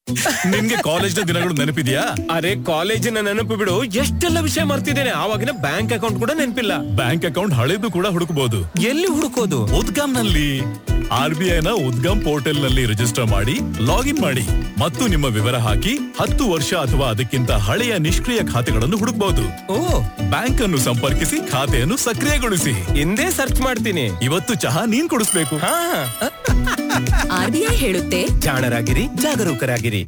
ನಿನ್ಗೆ ಕಾಲೇಜ್ನ ದಿನಗಳು ನೆನಪಿದ್ಯಾ ಅರೆ ಕಾಲೇಜಿನ ನೆನಪು ಬಿಡು ಎಷ್ಟೆಲ್ಲ ವಿಷಯ ಮರ್ತಿದ್ದೇನೆ ಆವಾಗಿನ ಬ್ಯಾಂಕ್ ಅಕೌಂಟ್ ಕೂಡ ನೆನಪಿಲ್ಲ ಬ್ಯಾಂಕ್ ಅಕೌಂಟ್ ಹಳೆದು ಕೂಡ ಹುಡುಕಬಹುದು ಎಲ್ಲಿ ಹುಡುಕೋದು ಉದ್ಗಮ್ ನಲ್ಲಿ ಆರ್ ಬಿ ಐನ ಉದ್ಗಮ್ ಪೋರ್ಟಲ್ ನಲ್ಲಿ ರಿಜಿಸ್ಟರ್ ಮಾಡಿ ಲಾಗಿನ್ ಮಾಡಿ ಮತ್ತು ನಿಮ್ಮ ವಿವರ ಹಾಕಿ ಹತ್ತು ವರ್ಷ ಅಥವಾ ಅದಕ್ಕಿಂತ ಹಳೆಯ ನಿಷ್ಕ್ರಿಯ ಖಾತೆಗಳನ್ನು ಹುಡುಕಬಹುದು ಓ ಬ್ಯಾಂಕ್ ಅನ್ನು ಸಂಪರ್ಕಿಸಿ ಖಾತೆಯನ್ನು ಸಕ್ರಿಯಗೊಳಿಸಿ ಹಿಂದೆ ಸರ್ಚ್ ಮಾಡ್ತೀನಿ ಇವತ್ತು ಚಹಾ ನೀನ್ ಕುಡಿಸ್ಬೇಕು ಹಾ ಆರ್ಬಿಐ ಹೇಳುತ್ತೆ ಜಾಣರಾಗಿರಿ ಜಾಗರೂಕರಾಗಿರಿ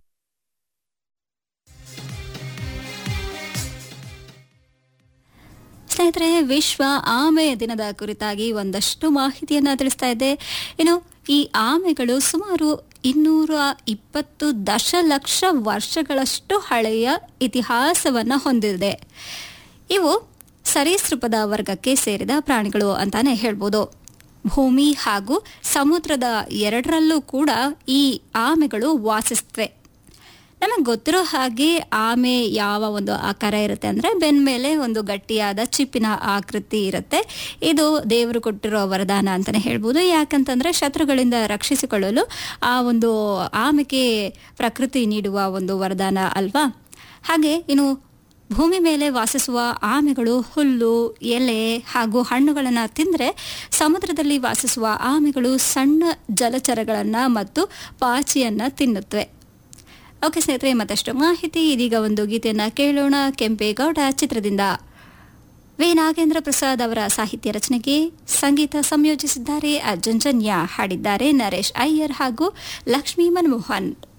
ಸ್ನೇಹಿತರೆ ವಿಶ್ವ ಆಮೆ ದಿನದ ಕುರಿತಾಗಿ ಒಂದಷ್ಟು ಮಾಹಿತಿಯನ್ನ ತಿಳಿಸ್ತಾ ಇದ್ದೆ ಇನ್ನು ಈ ಆಮೆಗಳು ಸುಮಾರು ಇನ್ನೂರ ಇಪ್ಪತ್ತು ದಶಲಕ್ಷ ವರ್ಷಗಳಷ್ಟು ಹಳೆಯ ಇತಿಹಾಸವನ್ನ ಹೊಂದಿದೆ ಇವು ಸರೀಸೃಪದ ವರ್ಗಕ್ಕೆ ಸೇರಿದ ಪ್ರಾಣಿಗಳು ಅಂತಾನೆ ಹೇಳ್ಬೋದು ಭೂಮಿ ಹಾಗೂ ಸಮುದ್ರದ ಎರಡರಲ್ಲೂ ಕೂಡ ಈ ಆಮೆಗಳು ವಾಸಿಸ್ತವೆ ನಮಗೆ ಗೊತ್ತಿರೋ ಹಾಗೆ ಆಮೆ ಯಾವ ಒಂದು ಆಕಾರ ಇರುತ್ತೆ ಅಂದರೆ ಬೆನ್ನ ಮೇಲೆ ಒಂದು ಗಟ್ಟಿಯಾದ ಚಿಪ್ಪಿನ ಆಕೃತಿ ಇರುತ್ತೆ ಇದು ದೇವರು ಕೊಟ್ಟಿರೋ ವರದಾನ ಅಂತಲೇ ಹೇಳ್ಬೋದು ಯಾಕಂತಂದರೆ ಶತ್ರುಗಳಿಂದ ರಕ್ಷಿಸಿಕೊಳ್ಳಲು ಆ ಒಂದು ಆಮೆಗೆ ಪ್ರಕೃತಿ ನೀಡುವ ಒಂದು ವರದಾನ ಅಲ್ವಾ ಹಾಗೆ ಇನ್ನು ಭೂಮಿ ಮೇಲೆ ವಾಸಿಸುವ ಆಮೆಗಳು ಹುಲ್ಲು ಎಲೆ ಹಾಗೂ ಹಣ್ಣುಗಳನ್ನು ತಿಂದರೆ ಸಮುದ್ರದಲ್ಲಿ ವಾಸಿಸುವ ಆಮೆಗಳು ಸಣ್ಣ ಜಲಚರಗಳನ್ನು ಮತ್ತು ಪಾಚಿಯನ್ನು ತಿನ್ನುತ್ತವೆ ಓಕೆ ಸ್ನೇಹಿತರೆ ಮತ್ತಷ್ಟು ಮಾಹಿತಿ ಇದೀಗ ಒಂದು ಗೀತೆಯನ್ನು ಕೇಳೋಣ ಕೆಂಪೇಗೌಡ ಚಿತ್ರದಿಂದ ವಿ ನಾಗೇಂದ್ರ ಪ್ರಸಾದ್ ಅವರ ಸಾಹಿತ್ಯ ರಚನೆಗೆ ಸಂಗೀತ ಸಂಯೋಜಿಸಿದ್ದಾರೆ ಅರ್ಜುನ್ ಜನ್ಯ ಹಾಡಿದ್ದಾರೆ ನರೇಶ್ ಅಯ್ಯರ್ ಹಾಗೂ ಲಕ್ಷ್ಮೀ ಮನಮೋಹನ್